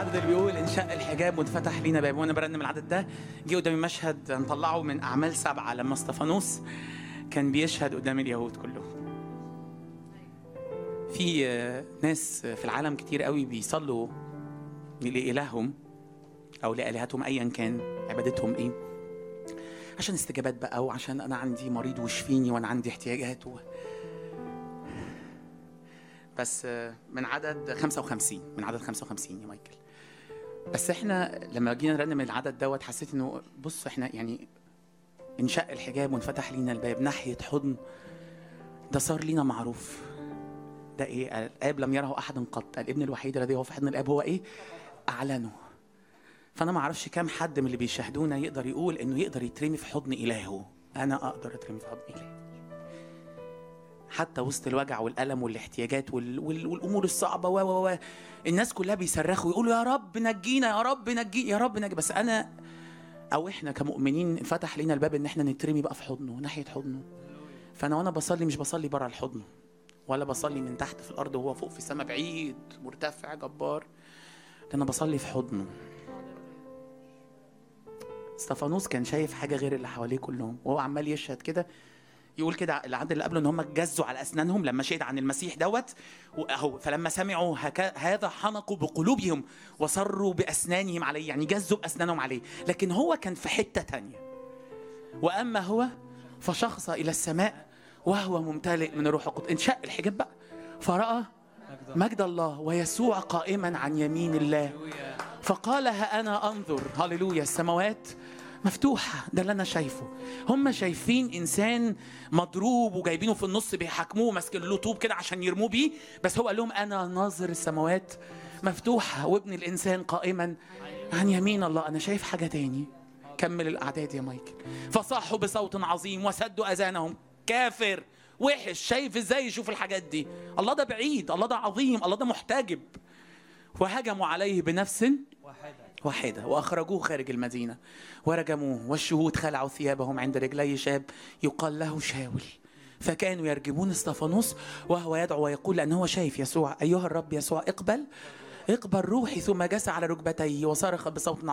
العدد اللي بيقول انشق الحجاب واتفتح لينا باب وانا برنم العدد ده جه قدامي مشهد نطلعه من اعمال سبعه لما استفانوس كان بيشهد قدام اليهود كلهم في آه، ناس في العالم كتير قوي بيصلوا لإلههم أو لآلهتهم أيا كان عبادتهم إيه عشان استجابات بقى وعشان أنا عندي مريض وشفيني وأنا عندي احتياجات و... بس آه، من عدد 55 من عدد 55 يا مايكل بس احنا لما جينا نرنم العدد دوت حسيت انه بص احنا يعني انشق الحجاب وانفتح لينا الباب ناحيه حضن ده صار لينا معروف ده ايه الاب لم يره احد قط الابن الوحيد الذي هو في حضن الاب هو ايه اعلنه فانا ما اعرفش كام حد من اللي بيشاهدونا يقدر يقول انه يقدر يترمي في حضن الهه انا اقدر اترمي في حضن الهي حتى وسط الوجع والالم والاحتياجات وال... وال... والامور الصعبه و و و الناس كلها بيصرخوا يقولوا يا رب نجينا يا رب نجي يا رب نجي بس انا او احنا كمؤمنين فتح لينا الباب ان احنا نترمي بقى في حضنه ناحيه حضنه فانا وانا بصلي مش بصلي بره الحضن ولا بصلي من تحت في الارض وهو فوق في السماء بعيد مرتفع جبار ده انا بصلي في حضنه استفانوس كان شايف حاجه غير اللي حواليه كلهم وهو عمال يشهد كده يقول كده العدد اللي قبله ان هم جزوا على اسنانهم لما شهد عن المسيح دوت واهو فلما سمعوا هكا هذا حنقوا بقلوبهم وصروا باسنانهم عليه يعني جزوا باسنانهم عليه لكن هو كان في حته تانية واما هو فشخص الى السماء وهو ممتلئ من الروح القدس انشق الحجاب بقى فراى مجد الله ويسوع قائما عن يمين الله فقال ها انا انظر هللويا السماوات مفتوحة ده اللي أنا شايفه هم شايفين إنسان مضروب وجايبينه في النص بيحاكموه ماسكين له طوب كده عشان يرموه بيه بس هو قال لهم أنا ناظر السماوات مفتوحة وابن الإنسان قائما عن يمين الله أنا شايف حاجة تاني كمل الأعداد يا مايكل فصاحوا بصوت عظيم وسدوا أذانهم كافر وحش شايف ازاي يشوف الحاجات دي الله ده بعيد الله ده عظيم الله ده محتجب وهجموا عليه بنفس واحدة وأخرجوه خارج المدينة ورجموه والشهود خلعوا ثيابهم عند رجلي شاب يقال له شاول فكانوا يرجمون استفانوس وهو يدعو ويقول لأن هو شايف يسوع أيها الرب يسوع اقبل اقبل روحي ثم جس على ركبتيه وصرخ بصوت